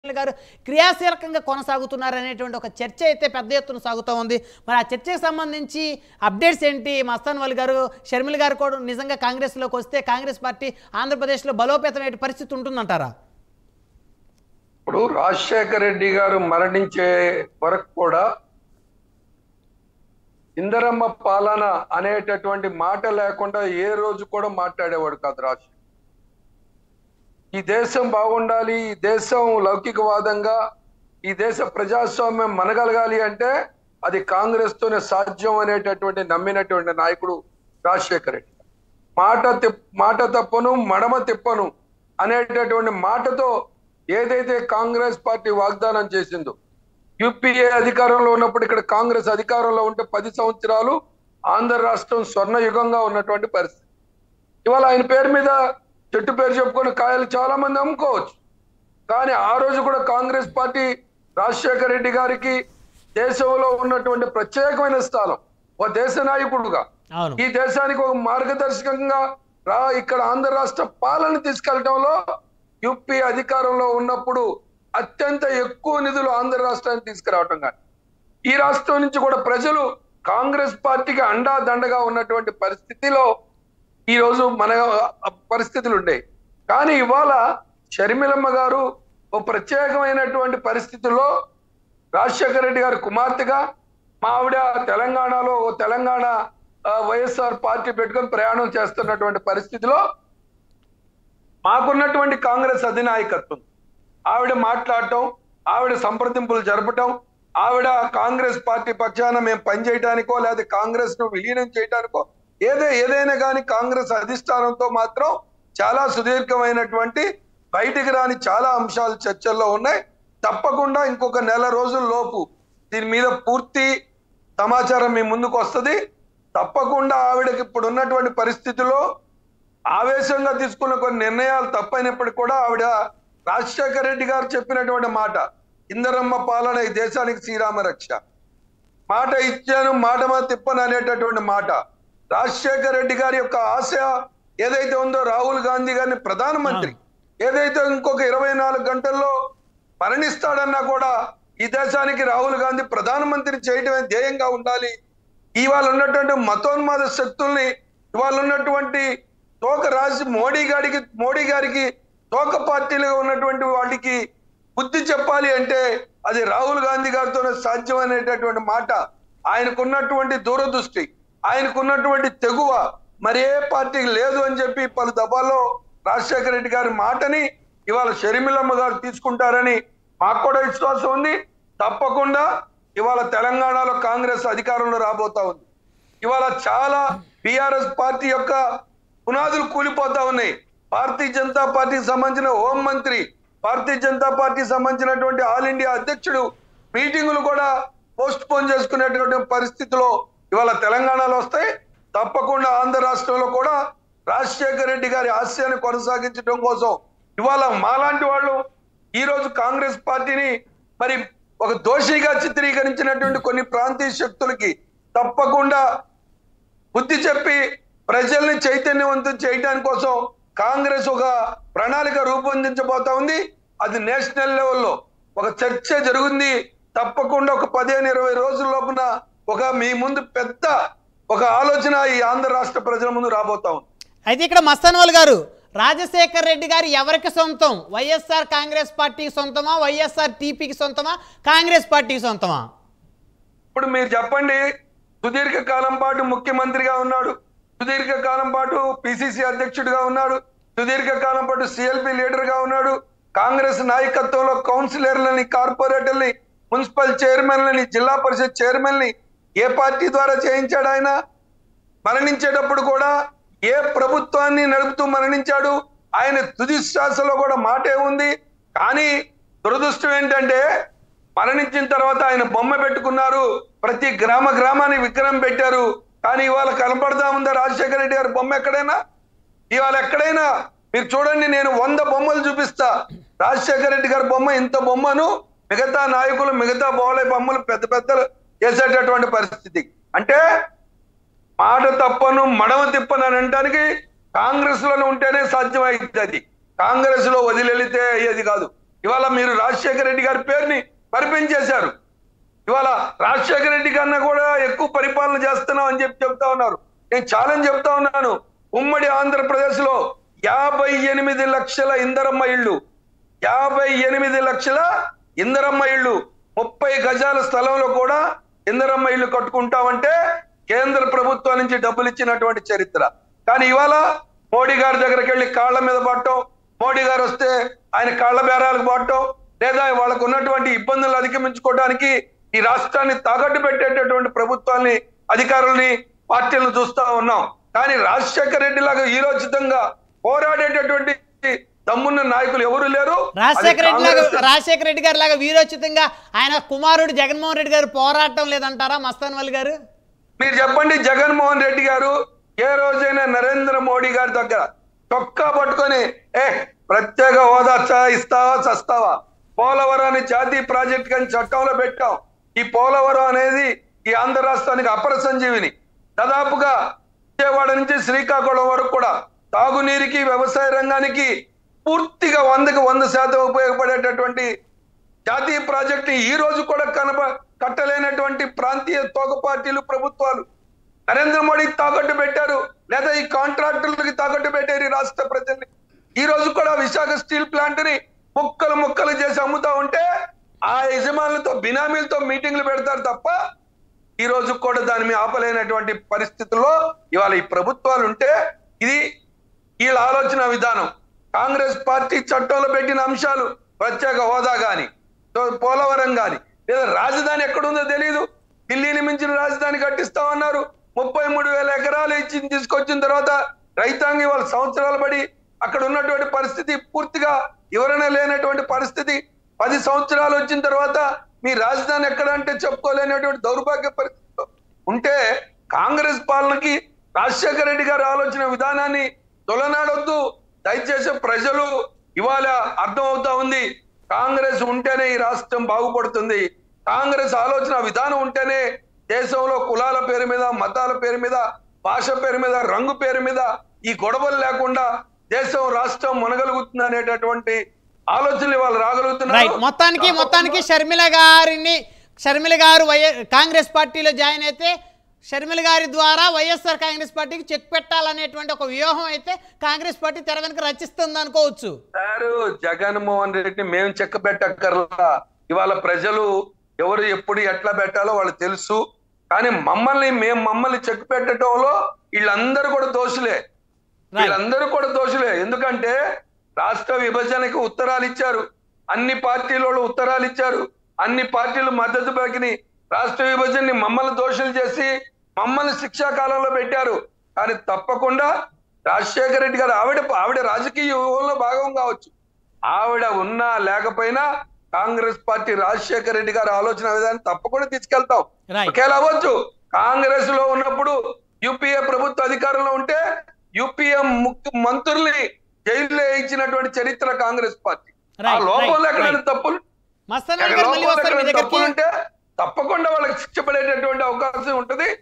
రెడ్డి గారు క్రియాశీలకంగా కొనసాగుతున్నారనేటువంటి ఒక చర్చ అయితే పెద్ద ఎత్తున సాగుతూ ఉంది మరి ఆ చర్చకు సంబంధించి అప్డేట్స్ ఏంటి మస్తాన్ వల్ గారు షర్మిల గారు కూడా నిజంగా కాంగ్రెస్లోకి వస్తే కాంగ్రెస్ పార్టీ ఆంధ్రప్రదేశ్లో బలోపేతమైన పరిస్థితి ఉంటుందంటారా ఇప్పుడు రాజశేఖర రెడ్డి గారు మరణించే వరకు కూడా ఇందరమ్మ పాలన అనేటటువంటి మాట లేకుండా ఏ రోజు కూడా మాట్లాడేవాడు కాదు రాజశేఖర్ ఈ దేశం బాగుండాలి ఈ దేశం లౌకికవాదంగా ఈ దేశ ప్రజాస్వామ్యం మనగలగాలి అంటే అది కాంగ్రెస్ తోనే సాధ్యం అనేటటువంటి నమ్మినటువంటి నాయకుడు రాజశేఖర రెడ్డి మాట తిప్ మాట తప్పను మడమ తిప్పను అనేటటువంటి మాటతో ఏదైతే కాంగ్రెస్ పార్టీ వాగ్దానం చేసిందో యూపీఏ అధికారంలో ఉన్నప్పుడు ఇక్కడ కాంగ్రెస్ అధికారంలో ఉంటే పది సంవత్సరాలు ఆంధ్ర రాష్ట్రం స్వర్ణ యుగంగా ఉన్నటువంటి పరిస్థితి ఇవాళ ఆయన పేరు మీద చెట్టు పేరు చెప్పుకొని కాయలు చాలా మంది అమ్ముకోవచ్చు కానీ ఆ రోజు కూడా కాంగ్రెస్ పార్టీ రాజశేఖర రెడ్డి గారికి దేశంలో ఉన్నటువంటి ప్రత్యేకమైన స్థానం ఓ దేశ నాయకుడుగా అవును ఈ దేశానికి ఒక మార్గదర్శకంగా రా ఇక్కడ ఆంధ్ర రాష్ట్ర పాలన తీసుకెళ్లటంలో యూపీ అధికారంలో ఉన్నప్పుడు అత్యంత ఎక్కువ నిధులు ఆంధ్ర రాష్ట్రానికి తీసుకురావటం కానీ ఈ రాష్ట్రం నుంచి కూడా ప్రజలు కాంగ్రెస్ పార్టీకి అండా దండగా ఉన్నటువంటి పరిస్థితిలో ఈ రోజు మన పరిస్థితులు ఉండేవి కానీ ఇవాళ షర్మిలమ్మ గారు ఓ ప్రత్యేకమైనటువంటి పరిస్థితుల్లో రాజశేఖర రెడ్డి గారి కుమార్తెగా మా ఆవిడ తెలంగాణలో ఓ తెలంగాణ ఆ, వైఎస్ఆర్ పార్టీ పెట్టుకొని ప్రయాణం చేస్తున్నటువంటి పరిస్థితిలో మాకున్నటువంటి కాంగ్రెస్ అధినాయకత్వం ఆవిడ మాట్లాడటం ఆవిడ సంప్రదింపులు జరపటం ఆవిడ కాంగ్రెస్ పార్టీ పక్షాన మేము పనిచేయడానికో లేదా కాంగ్రెస్ ను విలీనం చేయడానికో ఏదే ఏదైనా కానీ కాంగ్రెస్ అధిష్టానంతో మాత్రం చాలా సుదీర్ఘమైనటువంటి బయటికి రాని చాలా అంశాలు చర్చల్లో ఉన్నాయి తప్పకుండా ఇంకొక నెల రోజుల లోపు దీని మీద పూర్తి సమాచారం మీ ముందుకు వస్తుంది తప్పకుండా ఆవిడకి ఇప్పుడు ఉన్నటువంటి పరిస్థితిలో ఆవేశంగా తీసుకున్న కొన్ని నిర్ణయాలు తప్పైనప్పటికీ కూడా ఆవిడ రాజశేఖర రెడ్డి గారు చెప్పినటువంటి మాట ఇందరమ్మ పాలన ఈ దేశానికి శ్రీరామ రక్ష మాట ఇచ్చాను మాట మీద తిప్పను అనేటటువంటి మాట రాజశేఖర రెడ్డి గారి యొక్క ఆశ ఏదైతే ఉందో రాహుల్ గాంధీ గారిని ప్రధానమంత్రి ఏదైతే ఇంకొక ఇరవై నాలుగు గంటల్లో మరణిస్తాడన్నా కూడా ఈ దేశానికి రాహుల్ గాంధీ ప్రధానమంత్రి చేయడమే ధ్యేయంగా ఉండాలి ఇవాళ ఉన్నటువంటి మతోన్మాద శక్తుల్ని ఇవాళ ఉన్నటువంటి తోక రాసి మోడీ గారికి మోడీ గారికి తోక పార్టీలుగా ఉన్నటువంటి వాళ్ళకి బుద్ధి చెప్పాలి అంటే అది రాహుల్ గాంధీ గారితోనే సాధ్యమనేటటువంటి మాట ఆయనకున్నటువంటి దూరదృష్టి ఆయనకున్నటువంటి తెగువ మరి ఏ పార్టీకి లేదు అని చెప్పి పలు దఫాల్లో రాజశేఖర రెడ్డి గారి మాటని ఇవాళ షర్మిలమ్మ గారు తీసుకుంటారని మాకు కూడా విశ్వాసం ఉంది తప్పకుండా ఇవాళ తెలంగాణలో కాంగ్రెస్ అధికారంలో రాబోతా ఉంది ఇవాళ చాలా బిఆర్ఎస్ పార్టీ యొక్క పునాదులు కూలిపోతా ఉన్నాయి భారతీయ జనతా పార్టీకి సంబంధించిన హోం మంత్రి భారతీయ జనతా పార్టీకి సంబంధించినటువంటి ఆల్ ఇండియా అధ్యక్షుడు మీటింగులు కూడా పోస్ట్ పోన్ చేసుకునేటువంటి పరిస్థితిలో ఇవాళ తెలంగాణలో వస్తాయి తప్పకుండా ఆంధ్ర రాష్ట్రంలో కూడా రాజశేఖర రెడ్డి గారి ఆశయాన్ని కొనసాగించడం కోసం ఇవాళ మాలాంటి వాళ్ళు ఈ రోజు కాంగ్రెస్ పార్టీని మరి ఒక దోషిగా చిత్రీకరించినటువంటి కొన్ని ప్రాంతీయ శక్తులకి తప్పకుండా బుద్ధి చెప్పి ప్రజల్ని చైతన్యవంతం చేయడానికి కోసం కాంగ్రెస్ ఒక ప్రణాళిక రూపొందించబోతా ఉంది అది నేషనల్ లెవెల్లో ఒక చర్చ జరుగుంది తప్పకుండా ఒక పదిహేను ఇరవై రోజుల లోపున ఒక మీ ముందు పెద్ద ఒక ఆలోచన ఈ ఆంధ్ర రాష్ట్ర ప్రజల ముందు రాబోతా ఉంది అయితే ఇక్కడ మస్తానోల్ గారు రాజశేఖర్ రెడ్డి గారు ఎవరికి సొంతం వైఎస్ఆర్ కాంగ్రెస్ పార్టీకి సొంతమా వైఎస్ఆర్ టీపీకి సొంతమా కాంగ్రెస్ పార్టీకి సొంతమా ఇప్పుడు మీరు చెప్పండి సుదీర్ఘ కాలం పాటు ముఖ్యమంత్రిగా ఉన్నాడు సుదీర్ఘ కాలం పాటు పిసిసి అధ్యక్షుడిగా ఉన్నాడు సుదీర్ఘ కాలం పాటు సిఎల్పి లీడర్ గా ఉన్నాడు కాంగ్రెస్ నాయకత్వంలో కౌన్సిలర్లని కార్పొరేటర్ని మున్సిపల్ చైర్మన్లని జిల్లా పరిషత్ చైర్మన్ని ఏ పార్టీ ద్వారా చేయించాడు ఆయన మరణించేటప్పుడు కూడా ఏ ప్రభుత్వాన్ని నడుపుతూ మరణించాడు ఆయన తుది శ్వాసలో కూడా మాటే ఉంది కానీ దురదృష్టం ఏంటంటే మరణించిన తర్వాత ఆయన బొమ్మ పెట్టుకున్నారు ప్రతి గ్రామ గ్రామాన్ని విగ్రహం పెట్టారు కానీ ఇవాళ కనపడతా ఉందా రాజశేఖర రెడ్డి గారి బొమ్మ ఎక్కడైనా ఇవాళ ఎక్కడైనా మీరు చూడండి నేను వంద బొమ్మలు చూపిస్తా రాజశేఖర రెడ్డి గారి బొమ్మ ఇంత బొమ్మను మిగతా నాయకులు మిగతా బొమ్మల బొమ్మలు పెద్ద పెద్దలు వేసేటటువంటి పరిస్థితి అంటే మాట తప్పను మడమ తిప్పను అని అనడానికి కాంగ్రెస్ లోనే ఉంటేనే సాధ్యమైంది అది కాంగ్రెస్ లో వదిలితే అయ్యేది కాదు ఇవాళ మీరు రాజశేఖర రెడ్డి గారి పేరుని పరిపించేశారు ఇవాళ రాజశేఖర రెడ్డి కన్నా కూడా ఎక్కువ పరిపాలన చేస్తున్నాం అని చెప్పి చెప్తా ఉన్నారు నేను ఛాలెంజ్ చెప్తా ఉన్నాను ఉమ్మడి ఆంధ్రప్రదేశ్ లో యాభై ఎనిమిది లక్షల ఇందరమ్మ ఇళ్ళు యాభై ఎనిమిది లక్షల ఇందరమ్మ ఇళ్ళు ముప్పై గజాల స్థలంలో కూడా ఇందరమ్మ ఇళ్ళు కట్టుకుంటామంటే కేంద్ర ప్రభుత్వం నుంచి డబ్బులు ఇచ్చినటువంటి చరిత్ర కానీ ఇవాళ మోడీ గారి దగ్గరికి వెళ్ళి కాళ్ళ మీద పట్టడం మోడీ గారు వస్తే ఆయన కాళ్ళ బేరాలకు పట్టడం లేదా వాళ్ళకు ఉన్నటువంటి ఇబ్బందులు అధిగమించుకోవడానికి ఈ రాష్ట్రాన్ని తాకట్టు పెట్టేటటువంటి ప్రభుత్వాన్ని అధికారుల్ని పార్టీలను చూస్తా ఉన్నాం కానీ రాజశేఖర రెడ్డి లాగా ఈరోచితంగా పోరాడేటటువంటి దమ్మున్న నాయకులు ఎవరు లేరు రాజశేఖర అది రెడ్డి లాగా కాంగ్రెస్ రాజశేఖర రెడ్డి గారి లాగా వీరోచితంగా ఆయన కుమారుడు జగన్మోహన్ రెడ్డి గారు పోరాటం లేదంటారా మస్తాన్ వల్లి గారు మీరు చెప్పండి జగన్మోహన్ రెడ్డి గారు ఏ రోజైనా నరేంద్ర మోడీ గారి దగ్గర చొక్కా పట్టుకొని ఏ ప్రత్యేక హోదా చ- ఇస్తావా చస్తావా పోలవరాన్ని జాతీయ ప్రాజెక్ట్ కానీ చట్టంలో పెట్టాం ఈ పోలవరం అనేది ఈ ఆంధ్ర రాష్ట్రానికి అపర సంజీవిని దాదాపుగా విజయవాడ నుంచి శ్రీకాకుళం వరకు కూడా తాగునీరుకి వ్యవసాయ రంగానికి పూర్తిగా వందకి వంద శాతం ఉపయోగపడేటటువంటి జాతీయ ప్రాజెక్టు ఈ రోజు కూడా కనప కట్టలేనటువంటి ప్రాంతీయ తోక పార్టీలు ప్రభుత్వాలు నరేంద్ర మోడీ తాకట్టు పెట్టారు లేదా ఈ కాంట్రాక్టర్లకి తాకట్టు పెట్టారు ఈ రాష్ట్ర ప్రజల్ని ఈ రోజు కూడా విశాఖ స్టీల్ ప్లాంట్ ని ముక్కలు ముక్కలు చేసి అమ్ముతా ఉంటే ఆ యజమానులతో బినామీలతో మీటింగ్లు పెడతారు తప్ప ఈ రోజు కూడా దాని మీద ఆపలేనటువంటి పరిస్థితుల్లో ఇవాళ ఈ ప్రభుత్వాలు ఉంటే ఇది వీళ్ళ ఆలోచన విధానం కాంగ్రెస్ పార్టీ చట్టంలో పెట్టిన అంశాలు ప్రత్యేక హోదా గాని సో పోలవరం గాని లేదా రాజధాని ఎక్కడుందో తెలియదు ఢిల్లీని మించిన రాజధాని కట్టిస్తామన్నారు ముప్పై మూడు వేల ఎకరాలు ఇచ్చి తీసుకొచ్చిన తర్వాత రైతాంగం వాళ్ళ సంవత్సరాలు పడి అక్కడ ఉన్నటువంటి పరిస్థితి పూర్తిగా వివరణ లేనటువంటి పరిస్థితి పది సంవత్సరాలు వచ్చిన తర్వాత మీ రాజధాని ఎక్కడ అంటే చెప్పుకోలేనటువంటి దౌర్భాగ్య పరిస్థితి ఉంటే కాంగ్రెస్ పాలనకి రాజశేఖర రెడ్డి గారి ఆలోచన విధానాన్ని తొలనాడొద్దు దయచేసి ప్రజలు ఇవాళ అర్థం అవుతా ఉంది కాంగ్రెస్ ఉంటేనే ఈ రాష్ట్రం బాగుపడుతుంది కాంగ్రెస్ ఆలోచన విధానం ఉంటేనే దేశంలో కులాల పేరు మీద మతాల పేరు మీద భాష పేరు మీద రంగు పేరు మీద ఈ గొడవలు లేకుండా దేశం రాష్ట్రం మునగలుగుతుంది అనేటటువంటి ఆలోచనలు వాళ్ళు రైట్ రాగలుగుతున్నారు మొత్తానికి మొత్తానికి షర్మిల గారిని షర్మిల గారు వై కాంగ్రెస్ పార్టీలో జాయిన్ అయితే షర్మిల గారి ద్వారా వైఎస్ఆర్ కాంగ్రెస్ పార్టీకి చెక్ పెట్టాలనేటువంటి ఒక వ్యూహం అయితే కాంగ్రెస్ పార్టీ తెర వెనుక రచిస్తుంది అనుకోవచ్చు సారు జగన్మోహన్ రెడ్డిని మేము చెక్క పెట్టక్కర్లా ఇవాళ ప్రజలు ఎవరు ఎప్పుడు ఎట్లా పెట్టాలో వాళ్ళు తెలుసు కానీ మమ్మల్ని మేము మమ్మల్ని చెక్ పెట్టడంలో వీళ్ళందరూ కూడా దోషులే వీళ్ళందరూ కూడా దోషులే ఎందుకంటే రాష్ట్ర విభజనకి ఉత్తరాలు ఇచ్చారు అన్ని పార్టీల వాళ్ళు ఉత్తరాలు ఇచ్చారు అన్ని పార్టీలు మద్దతు పలికిని రాష్ట్ర విభజనని మమ్మల్ని దోషులు చేసి మమ్మల్ని శిక్షా కాలంలో పెట్టారు కానీ తప్పకుండా రాజశేఖర రెడ్డి గారు ఆవిడ ఆవిడ రాజకీయ వ్యూహంలో భాగం కావచ్చు ఆవిడ ఉన్నా లేకపోయినా కాంగ్రెస్ పార్టీ రాజశేఖర రెడ్డి గారి ఆలోచన విధానం తప్పకుండా తీసుకెళ్తాం Right. ఒకేలా అవ్వచ్చు కాంగ్రెస్ లో ఉన్నప్పుడు యూపీఏ ప్రభుత్వ అధికారంలో ఉంటే యూపీఏ ముఖ్య మంత్రుల్ని జైల్లో ఇచ్చినటువంటి చరిత్ర కాంగ్రెస్ పార్టీ ఆ Right, లోపంలో right, ఎక్కడైనా right. తప్పులు మస్తాన్ గారు మళ్ళీ లోపంలో వస్తారు మీ ఎక్కడైనా దగ్గరికి తప్పులు ఉంటే తప్పకుండా వాళ్ళకి శిక్ష పడేటటువంటి అవకాశం ఉంటది